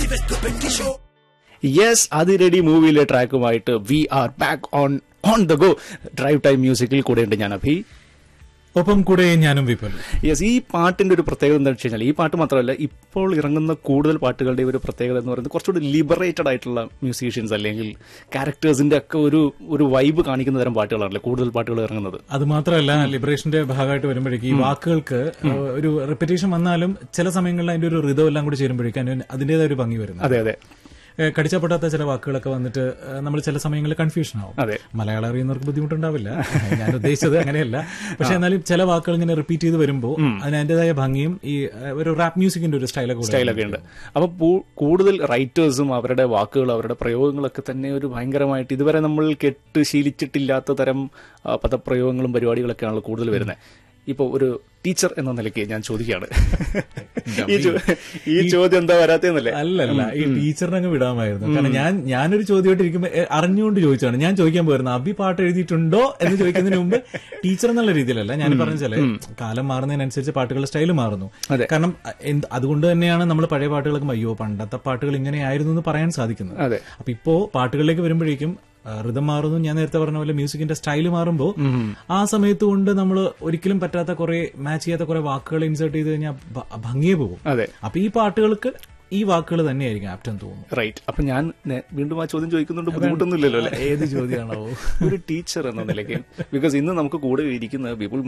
Yes Athiradi മൂവിയിലെ ട്രാക്കുമായിട്ട് we are back on on the go drive time മ്യൂസിക്കിൽ കൂടെയുണ്ട് ഞാൻ അഭി ഒപ്പം കൂടെ ഞാനും വിപുൽ യെസ് ഈ പാട്ടിന്റെ ഒരു പ്രത്യേകത എന്താണെന്ന് വെച്ച് കഴിഞ്ഞാൽ ഈ പാട്ട് മാത്രമല്ല ഇപ്പോൾ ഇറങ്ങുന്ന കൂടുതൽ പാട്ടുകളുടെ ഒരു പ്രത്യേകത എന്ന് പറയുന്നത് കുറച്ചുകൂടി ലിബറേറ്റഡ് ആയിട്ടുള്ള മ്യൂസീഷ്യൻസ് അല്ലെങ്കിൽ ക്യാരക്ടേഴ്സിന്റെ ഒക്കെ ഒരു ഒരു വൈബ് കാണിക്കുന്ന തരം പാട്ടുകളാണല്ലേ കൂടുതൽ പാട്ടുകൾ ഇറങ്ങുന്നത് അത് മാത്രമല്ല ലിബറേഷന്റെ ഭാഗമായിട്ട് വരുമ്പോഴേക്കും ഈ വാക്കുകൾക്ക് ഏഹ്, ഒരു റിപ്പറ്റേഷൻ വന്നാലും ചില സമയങ്ങളിൽ അതിന്റെ ഒരു ഋതം എല്ലാം കൂടി ചേരുമ്പോഴേക്കും അതിന് അതിന്റേതായ ഒരു ഭംഗി വരുന്നു അതെ അതെ ഏഹ്, കടിച്ചപ്പെടാത്ത ചില വാക്കുകളൊക്കെ വന്നിട്ട് നമ്മൾ ചില സമയങ്ങളിൽ കൺഫ്യൂഷൻ ആവും അതെ. മലയാളം അറിയുന്നവർക്ക് ബുദ്ധിമുട്ടുണ്ടാവില്ല ഞാൻ ഉദ്ദേശിച്ചത് അങ്ങനെയല്ല പക്ഷെ എന്നാലും ചില വാക്കുകൾ ഇങ്ങനെ റിപ്പീറ്റ് ചെയ്ത് വരുമ്പോൾ അതിന് അതിന്റേതായ ഭംഗിയും ഈ ഏഹ്, ഒരു റാപ്പ് മ്യൂസിക്കിന്റെ ഒരു സ്റ്റൈലൊക്കെ കൂടെ സ്റ്റൈലൊക്കെ ഉണ്ട് അപ്പൊ പൂ- കൂടുതൽ റൈറ്റേഴ്സും അവരുടെ വാക്കുകൾ അവരുടെ പ്രയോഗങ്ങളൊക്കെ തന്നെ ഒരു ഭയങ്കരമായിട്ട് ഇതുവരെ നമ്മൾ കേട്ട് ശീലിച്ചിട്ടില്ലാത്ത തരം ആ, പദപ്രയോഗങ്ങളും പരിപാടികളൊക്കെയാണല്ലോ കൂടുതൽ വരുന്നത് ഇപ്പൊ ഒരു ടീച്ചർ എന്ന നിലയ്ക്ക് ഞാൻ ചോദിക്കുകയാണ് ഈ ചോ- ഈ ചോദ്യം എന്താ വരാത്തേന്നല്ലേ അല്ലല്ല ഈ ടീച്ചറിനെ അങ്ങ് വിടാമായിരുന്നു കാരണം ഞാൻ ഞാനൊരു ചോദ്യമായിട്ട് ഇരിക്കുമ്പോൾ എ, അറിഞ്ഞുകൊണ്ട് ചോദിച്ചാണ് ഞാൻ ചോദിക്കാൻ പോയിരുന്നു അഭി പാട്ട് എഴുതിയിട്ടുണ്ടോ എന്ന് ചോദിക്കുന്നതിന് മുമ്പ് ടീച്ചർ എന്നുള്ള രീതിയിലല്ല ഞാൻ പറഞ്ഞാലേ കാലം മാറുന്നതിനനുസരിച്ച് പാട്ടുകളുടെ സ്റ്റൈൽ മാറുന്നു അതെ. കാരണം അ, എന്ത് അതുകൊണ്ട് തന്നെയാണ് നമ്മൾ പഴയ പാട്ടുകൾക്ക് അയ്യോ പണ്ടത്തെ പാട്ടുകൾ ഇങ്ങനെയായിരുന്നു എന്ന് പറയാൻ സാധിക്കുന്നത് അതെ അപ്പൊ ഇപ്പോ പാട്ടുകളിലേക്ക് വരുമ്പോഴേക്കും ഋതം മാറുന്നു ഞാൻ നേരത്തെ പറഞ്ഞ പോലെ മ്യൂസിക്കിന്റെ സ്റ്റൈൽ മാറുമ്പോൾ ആ സമയത്ത് കൊണ്ട് നമ്മൾ ഒരിക്കലും പറ്റാത്ത കുറെ മാച്ച് ചെയ്യാത്ത കുറെ വാക്കുകൾ ഇൻസേർട്ട് ചെയ്ത് കഴിഞ്ഞാൽ ഭ- ഭംഗിയെ പോകും അതെ അപ്പൊ ഈ പാട്ടുകൾക്ക് ഈ വാക്കുകൾ തന്നെയായിരിക്കും ആപ്റ്റ് എന്ന് തോന്നുന്നു റൈറ്റ് അപ്പൊ ഞാൻ നേ- വീണ്ടും ആ ചോദ്യം ചോദിക്കുന്നുണ്ട് ബുദ്ധിമുട്ടൊന്നുമില്ലല്ലോ അല്ലെ ഏത് ചോദ്യമാണോ ഒരു ടീച്ചർ എന്ന നിലയ്ക്ക് ബിക്കോസ് ഇന്ന് നമുക്ക് കൂടെ ഇരിക്കുന്ന വിപുൽ